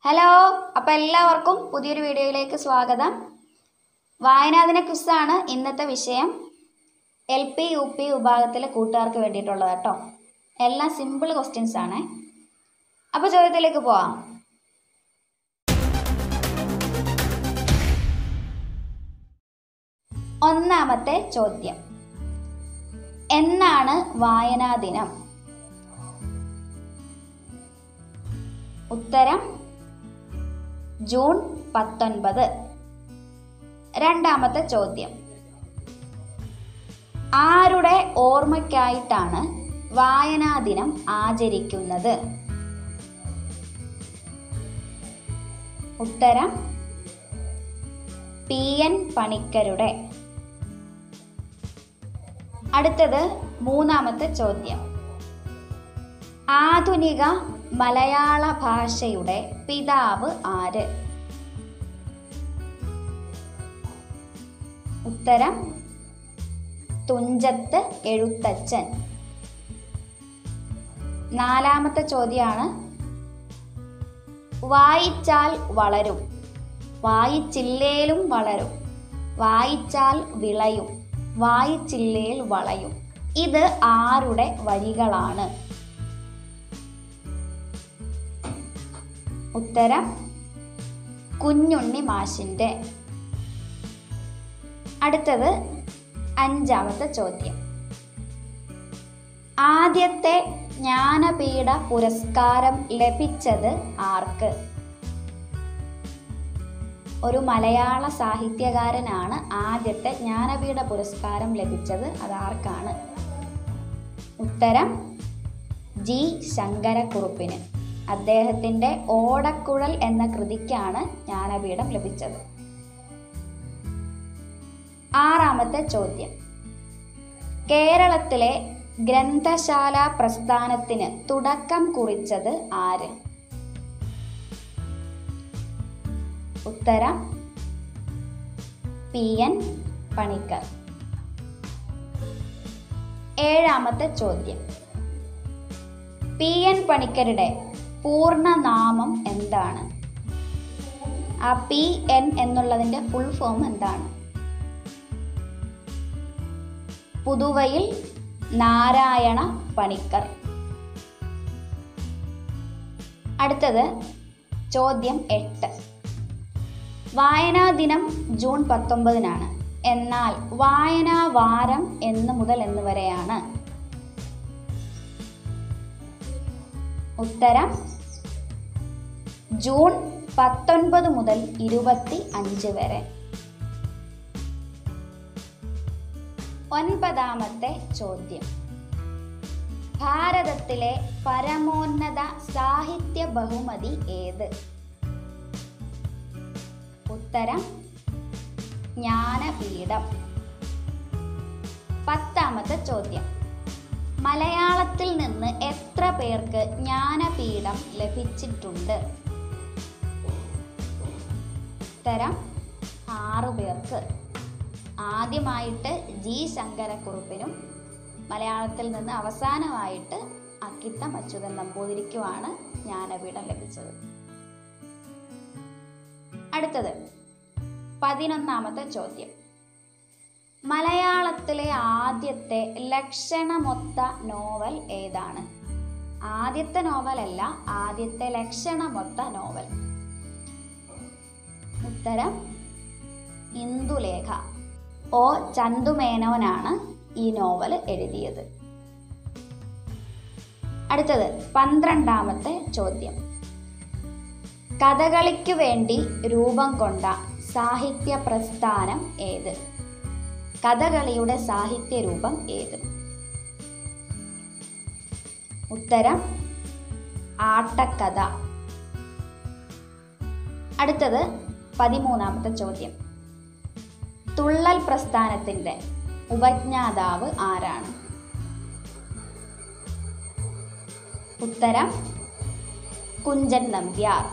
hello അപ്പോൾ എല്ലാവർക്കും പുതിയൊരു വീഡിയോയിലേക്ക് സ്വാഗതം വായനാദിന ക്വിസാണ് ഇന്നത്തെ വിഷയം എൽ പി യു പി വിഭാഗത്തിലെ കൂട്ടുകാർക്ക് വേണ്ടിയിട്ടുള്ളത് കേട്ടോ എല്ലാം സിമ്പിൾ ക്വസ്റ്റ്യൻസ് ആണ് അപ്പോൾ ചോദ്യത്തിലേക്ക് പോവാം ഒന്നാമത്തെ ചോദ്യം എന്നാണ് വായനാ ദിനം ഉത്തരം ജൂൺ പത്തൊൻപത് രണ്ടാമത്തെ ചോദ്യം ആരുടെ ഓർമ്മയ്ക്കായിട്ടാണ് വായനാ ദിനം ആചരിക്കുന്നത് ഉത്തരം പി എൻ പണിക്കരുടെ അടുത്തത് മൂന്നാമത്തെ ചോദ്യം ആധുനിക മലയാള ഭാഷയുടെ പിതാവ് ആര് ഉത്തരം തുഞ്ചത്ത് എഴുത്തച്ഛൻ നാലാമത്തെ ചോദ്യമാണ് വായിച്ചാൽ വളരും വായിച്ചില്ലേലും വളരും വായിച്ചാൽ വിളയും വായിച്ചില്ലേൽ വളയും ഇത് ആരുടെ വരികളാണ് ഉത്തരം കുഞ്ഞുണ്ണി മാഷിൻ്റെ അടുത്തത് അഞ്ചാമത്തെ ചോദ്യം ആദ്യത്തെ ജ്ഞാനപീഠ പുരസ്കാരം ലഭിച്ചത് ആർക്ക് ഒരു മലയാള സാഹിത്യകാരനാണ് ആദ്യത്തെ ജ്ഞാനപീഠ പുരസ്കാരം ലഭിച്ചത് അത് ആർക്കാണ് ഉത്തരം ജി ശങ്കരക്കുറുപ്പിന് അദ്ദേഹത്തിൻ്റെ ഓടക്കുഴൽ എന്ന കൃതിക്കാണ് ജ്ഞാനപീഠം ലഭിച്ചത് ആറാമത്തെ ചോദ്യം കേരളത്തിലെ ഗ്രന്ഥശാല പ്രസ്ഥാനത്തിന് തുടക്കം കുറിച്ചത് ആര് ഉത്തരം പി എൻ പണിക്കർ ഏഴാമത്തെ ചോദ്യം പി എൻ പണിക്കരുടെ പൂർണ്ണനാമം എന്താണ് ആ പി എൻ എന്നുള്ളതിൻ്റെ ഫുൾ ഫോം എന്താണ് പുതുവയിൽ നാരായണ പണിക്കർ അടുത്തത് ചോദ്യം എട്ട് വായനാ ദിനം ജൂൺ പത്തൊമ്പതിനാണ് എന്നാൽ വായനാ വാരം എന്ന് മുതൽ എന്ന് വരെയാണ് ഉത്തരം ജൂൺ പത്തൊൻപത് മുതൽ ഇരുപത്തി അഞ്ച് വരെ ഒൻപതാമത്തെ ചോദ്യം ഭാരതത്തിലെ പരമോന്നത സാഹിത്യ ബഹുമതി ഏത് ഉത്തരം ജ്ഞാനപീഠം പത്താമത്തെ ചോദ്യം മലയാളത്തിൽ നിന്ന് എത്ര പേർക്ക് ജ്ഞാനപീഠം ലഭിച്ചിട്ടുണ്ട് ഉത്തരം ആറു പേർക്ക് ആദ്യമായിട്ട് ജി ശങ്കരക്കുറുപ്പിനും മലയാളത്തിൽ നിന്ന് അവസാനമായിട്ട് അക്കിത്തം അച്യുതൻ നമ്പൂതിരിക്കുമാണ് ജ്ഞാനപീഠം ലഭിച്ചത് അടുത്തത് പതിനൊന്നാമത്തെ ചോദ്യം മലയാളത്തിലെ ആദ്യത്തെ ലക്ഷണമൊത്ത നോവൽ ഏതാണ് ആദ്യത്തെ നോവലല്ല ആദ്യത്തെ ലക്ഷണമൊത്ത നോവൽ ഉത്തരം ഇന്ദുലേഖ ഒ ചന്തുമേനോനാണ് ഈ നോവൽ എഴുതിയത് അടുത്തത് പന്ത്രണ്ടാമത്തെ ചോദ്യം കഥകളിക്കു വേണ്ടി രൂപം കൊണ്ട സാഹിത്യ പ്രസ്ഥാനം ഏത് കഥകളിയുടെ സാഹിത്യ രൂപം ഏത് ഉത്തരം ആട്ടക്കഥ അടുത്തത് പതിമൂന്നാമത്തെ ചോദ്യം തുള്ളൽ പ്രസ്ഥാനത്തിൻ്റെ ഉപജ്ഞാതാവ് ആരാണ് ഉത്തരം കുഞ്ചൻ നമ്പ്യാർ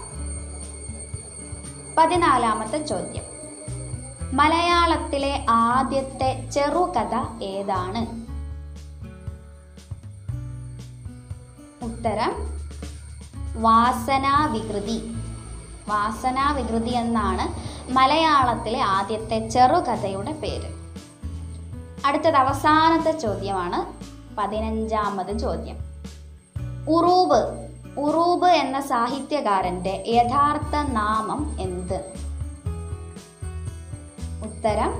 പതിനാലാമത്തെ ചോദ്യം മലയാളത്തിലെ ആദ്യത്തെ ചെറുകഥ ഏതാണ് ഉത്തരം വാസനാവികൃതി വാസനാ വികൃതി എന്നാണ് മലയാളത്തിലെ ആദ്യത്തെ ചെറുകഥയുടെ പേര് അടുത്തത് അവസാനത്തെ ചോദ്യമാണ് പതിനഞ്ചാമത് ചോദ്യം ഉറൂബ് ഉറൂബ് എന്ന സാഹിത്യകാരന്റെ യഥാർത്ഥ നാമം എന്ത് ഉത്തരം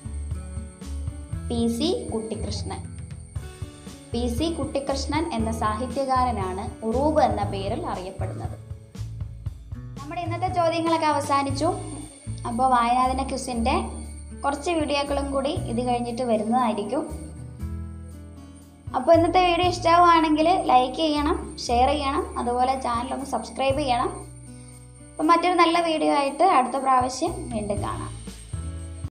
P C Kuttikrishnan P C Kuttikrishnan എന്ന സാഹിത്യകാരനാണ് ഉറൂബ് എന്ന പേരിൽ അറിയപ്പെടുന്നത് നമ്മുടെ ഇന്നത്തെ ചോദ്യങ്ങളൊക്കെ അവസാനിച്ചു അപ്പോൾ വായനാദിന ക്വിസിൻ്റെ കുറച്ച് വീഡിയോകളും കൂടി ഇത് കഴിഞ്ഞിട്ട് വരുന്നതായിരിക്കും അപ്പോൾ ഇന്നത്തെ വീഡിയോ ഇഷ്ടമാവുകയാണെങ്കിൽ ലൈക്ക് ചെയ്യണം ഷെയർ ചെയ്യണം അതുപോലെ ചാനൽ ഒന്ന് സബ്സ്ക്രൈബ് ചെയ്യണം അപ്പം മറ്റൊരു നല്ല വീഡിയോ ആയിട്ട് അടുത്ത പ്രാവശ്യം വീണ്ടും കാണാം